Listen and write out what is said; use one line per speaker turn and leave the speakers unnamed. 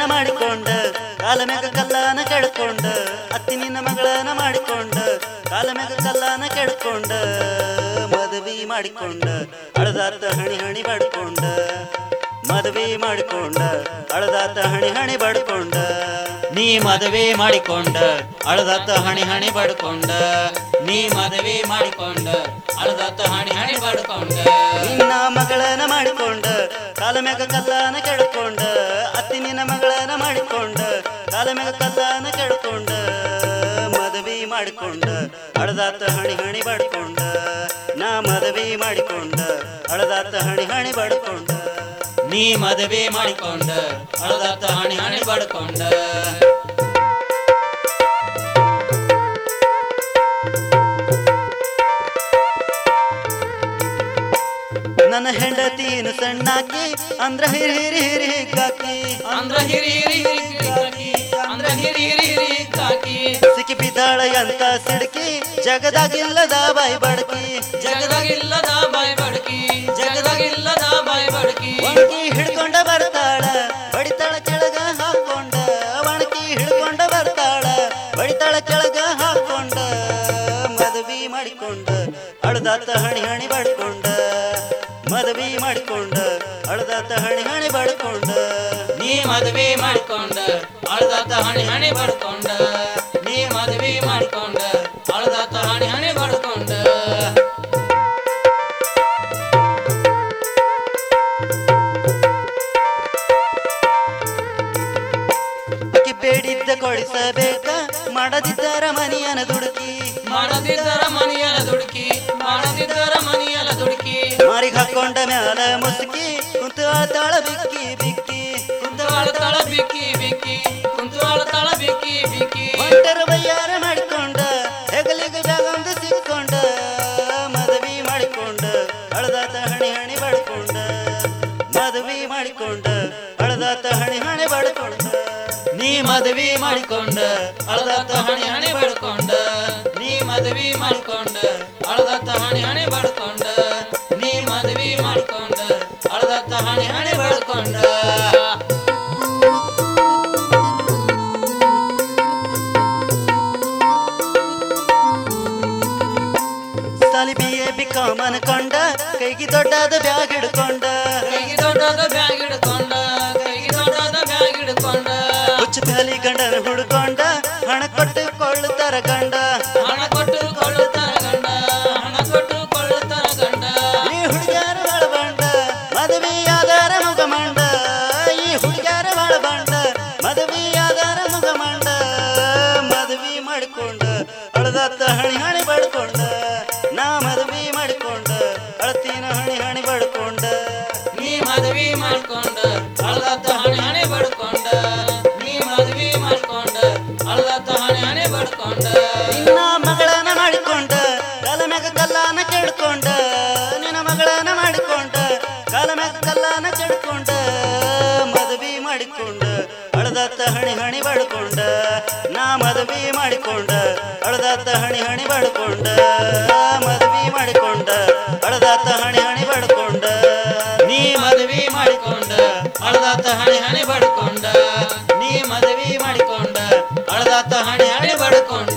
ಮಾಡಿಕೊಂಡ ಕಾಲ ಮ್ಯಾಗ ಕಲ್ಲಾನ ಕೆಡ್ಕೊಂಡ ಅತ್ತಿ ನಿನ್ನ ಮಗಳನ ಮಾಡಿಕೊಂಡ ಕಾಲ ಮ್ಯಾಗ ಕಲ್ಲಾನ ಕೆಡ್ಕೊಂಡ ಮದುವೆ ಮಾಡಿಕೊಂಡ ಅಳದಾತ ಹಣಿ ಹಣಿ ಬಡ್ಕೊಂಡ ಮದುವೆ ಮಾಡಿಕೊಂಡ ಅಳದಾತ ಹಣಿ ಹಣಿ ಬಡ್ಕೊಂಡ
ನೀ ಮದುವೆ ಮಾಡಿಕೊಂಡ ಅಳದತ್ತ ಹಣಿ ಹಣಿ ಬಡ್ಕೊಂಡ ನೀ ಮದುವೆ ಮಾಡಿಕೊಂಡ ಅಳದತ್ತ ಹಣಿ ಹಣಿ ಬಡ್ಕೊಂಡ
ನಿನ್ನ ಮಗಳನ ಮಾಡಿಕೊಂಡ ಕಾಲ ಮ್ಯಾಗ ಕಲ್ಲಾನ ಕೆಡ್ಕೊಂಡ ಅತ್ತಿ ನಿನ್ನ ಮಗಳನ ಮಾಡಿಕೊಂಡ ಕಾಲ ಮ್ಯಾಗ ಕಲ್ಲಾನ ಕೆಡ್ಕೊಂಡ ಮದುವೆ ಮಾಡಿಕೊಂಡ ಅಳದಾತ ಹಣಿ ಹಣಿ ಬಡ್ಕೊಂಡ ನಾ ಮದುವೆ ಮಾಡಿಕೊಂಡ ಅಳದಾತ ಹಣಿ ಹಣಿ ಬಡ್ಕೊಂಡ
ನೀ ಮದುವೆ ಮಾಡಿಕೊಂಡ ಅಳದತ್ತ ಹಣಿ ಹಣಿ ಬಡ್ಕೊಂಡ
ನನ್ನ ಹೆಂಡತಿನ ಸಣ್ಣಾಕಿ ಅಂದ್ರ ಹಿರಿ ಹಿರಿ ಹಿರಿ ಹಿಗ್ಗಾಕಿ
ಅಂದ್ರ ಹಿರಿ ಹಿರಿ ಹಿರಿ ಕಾಕಿ ಅಂದ್ರ ಹಿರಿ ಹಿರಿ ಹಿರಿ ಕಾಕಿ
ಸಿಕ್ಕಿ ಬಿದ್ದಾಳ ಅಂತ ಸಿಡ್ಕಿ ಜಗದಾಗಿಲ್ಲದ ಬಾಯಿ ಬಡ್ಕಿ
ಜಗದಾಗಿಲ್ಲದ ಬಾಯ್ ಬಡ್ಕಿ ಜಗದಾಗಿಲ್ಲದ ಬಾಯ್ ಬಡ್ಕಿ
ಒಣಕಿ ಹಿಡ್ಕೊಂಡ ಬರ್ತಾಳ ಬಡಿತಾಳ ಕೆಳಗ ಹಾಕೊಂಡ ಒಣಕಿ ಹಿಡ್ಕೊಂಡ ಬರ್ತಾಳ ಬಡಿತಾಳ ಕೆಳಗ ಹಾಕೊಂಡ ಮದುವೆ ಮಾಡಿಕೊಂಡ ಅಳದಾತ ಹಣಿ ಹಣಿ ಬಡ್ಕೊಂಡ ಮದುವೆ ಮಾಡಿಕೊಂಡ ಅಳದಾತ ಹಣಿ ಹಣಿ ಬಡ್ಕೊಂಡ
ನೀ ಮದುವೆ ಮಾಡಿಕೊಂಡ ಅಳದತ್ತ ಹಣಿ ಹಣಿ ಬಡ್ಕೊಂಡ ನೀ ಮದುವೆ ಮಾಡಿಕೊಂಡ ಅಳದತ್ತ ಹಣಿ ಹಣಿ ಬಡ್ಕೊಂಡ
ಆಕಿ ಬೇಡಿದ್ದ ಕೊಡಿಸಬೇಕ ಮಾಡದಿದ್ದರ ಮನಿಯನ ದುಡುಕಿ
ಮಾಡದಿದ್ದರ ಮನೆಯಲ ದುಡುಕಿ ಮಾಡದಿದ್ದರ ಮನೆಯಲ ದುಡುಕಿ
ಮಾರಿಗೆ ಹಾಕೊಂಡ ಮ್ಯಾಲ ಮುಸುಕಿ ಕುಂತು ಅಳ್ತಾಳ ಬಿಕ್ಕಿ ಬಿಕ್ಕಿ
ಕುಂತು ಅಳತಾಳ ಬಿಕ್ಕಿ ಬಿಕ್ಕಿ ಕುಂತು ಅಳತಾಳ ಬಿಕ್ಕಿ ಬಿಕ್ಕಿ
ಒಂಟರ ಬಯ್ಯಾರ ಮಾಡಿಕೊಂಡ ಹೆಗಲಿಗೆ ಬ್ಯಾಗೊಂದು ಸಿಕ್ಕೊಂಡ ಮದುವೆ ಮಾಡಿಕೊಂಡ ಅಳದಾತ ಹಣಿ ಹಣಿ ಬಡ್ಕೊಂಡ ಮದುವೆ ಮಾಡಿಕೊಂಡ ಅಳದಾತ ಹಣಿ ಹಣಿ ಬಡ್ಕೊಂಡ
ನೀ ಮದುವೆ ಮಾಡಿಕೊಂಡ ಅಳದತ್ತ ಹಣಿ ಹಣಿ ಬಡ್ಕೊಂಡ ನೀ ಮದುವೆ ಮಾಡಿಕೊಂಡ ಅಳದತ್ತ ಹಣಿ ಹಣಿ ಬಡ್ಕೊಂಡ ನೀ ಮದುವೆ ಮಾಡಿಕೊಂಡ ಅಳದತ್ತ ಹಣಿ ಹಣಿ ಬಡ್ಕೊಂಡ
ಸಾಲಿ ಬಿ ಎ ಬಿ ಕಾಮ್ ಅನ್ಕೊಂಡ ಕೈಗೆ ದೊಡ್ಡದ ಬ್ಯಾಗ್ ಹಿಡ್ಕೊಂಡ
ಕೈಗೆ ದೊಡ್ಡದ ಬ್ಯಾಗ್ ಹಿಡ್ಕೊಂಡ ಕೈಗೆ ದೊಡ್ಡದ ಬ್ಯಾಗ್ ಹಿಡ್ಕೊಂಡ
ಹುಚ್ಚ ಪ್ಯಾಲಿ ಗಂಡನ ಹುಡ್ಕೊಂಡ ಹಣ ಕೊಟ್ಟು ಕೊಳ್ಳುತ್ತಾರ ಗಂಡ
ಹಣ ಕೊಟ್ಟು ಕೊಳ್ಳುತ್ತಾರ ಗಂಡ ಹಣ ಕೊಟ್ಟು ಕೊಳ್ಳುತ್ತಾರ ಗಂಡ
ಈ ಹುಡುಗ್ಯಾರ ಬಾಳಬಂಡ ಮದುವೆಯಾದಾರ ಮುಗಮಂಡ ಈ ಹುಡುಗ್ಯಾರ ಬಾಳಬಂಡ ಮದುವೆಯಾದಾರ ಮುಗಮಂಡ ಮದುವೆ ಮಾಡಿಕೊಂಡ ಅಳದತ್ತ ಹಣಿ ಹಣಿ ಬಡ್ಕೊಂಡ ನಾ ಮದುವೆ ಮಾಡಿಕೊಂಡ ಅಳತಿನ ಹಣಿ ಹಣಿ ಬಡ್ಕೊಂಡ
ನೀ ಮದುವೆ ಮಾಡ್ಕೊಂಡ ಅಳದತ್ತ ಹಣಿ ಹಣಿ ಬಡ್ಕೊಂಡ ನೀ ಮದುವೆ ಮಾಡ್ಕೊಂಡ ಅಳದತ್ತ ಹಣಿ ಹಣಿ ಬಡ್ಕೊಂಡ
ನಿನ್ನ ಮಗಳನ ಮಾಡಿಕೊಂಡ ಕಾಲ ಮ್ಯಾಗ ಕಲ್ಲಾನ ಕೆಡ್ಕೊಂಡ ನಿನ್ನ ಮಗಳನ ಮಾಡಿಕೊಂಡ ಕಾಲ ಮ್ಯಾಗ ಕಲ್ಲಾನ ಕೆಡ್ಕೊಂಡ ಮದುವೆ ಮಾಡಿಕೊಂಡ ಅಳದತ್ತ ಹಣಿ ಹಣಿ ಬಡ್ಕೊಂಡ ನಾ ಮದುವೆ ಮಾಡಿಕೊಂಡ ಅಳದತ್ತ ಹಣಿ ಹಣಿ ಬಡ್ಕೊಂಡ ಮದುವೆ ಮಾಡಿಕೊಂಡ ಅಳದತ್ತ ಹಣಿ ಹಣಿ ಬಡ್ಕೊಂಡ
ನೀ ಮದುವೆ ಮಾಡಿಕೊಂಡ ಅಳದತ್ತ ಹಣಿ ಹಣಿ ಬಡ್ಕೊಂಡ ನೀ ಮದುವೆ ಮಾಡಿಕೊಂಡ ಅಳದತ್ತ ಹಣಿ ಹಣಿ ಬಡ್ಕೊಂಡ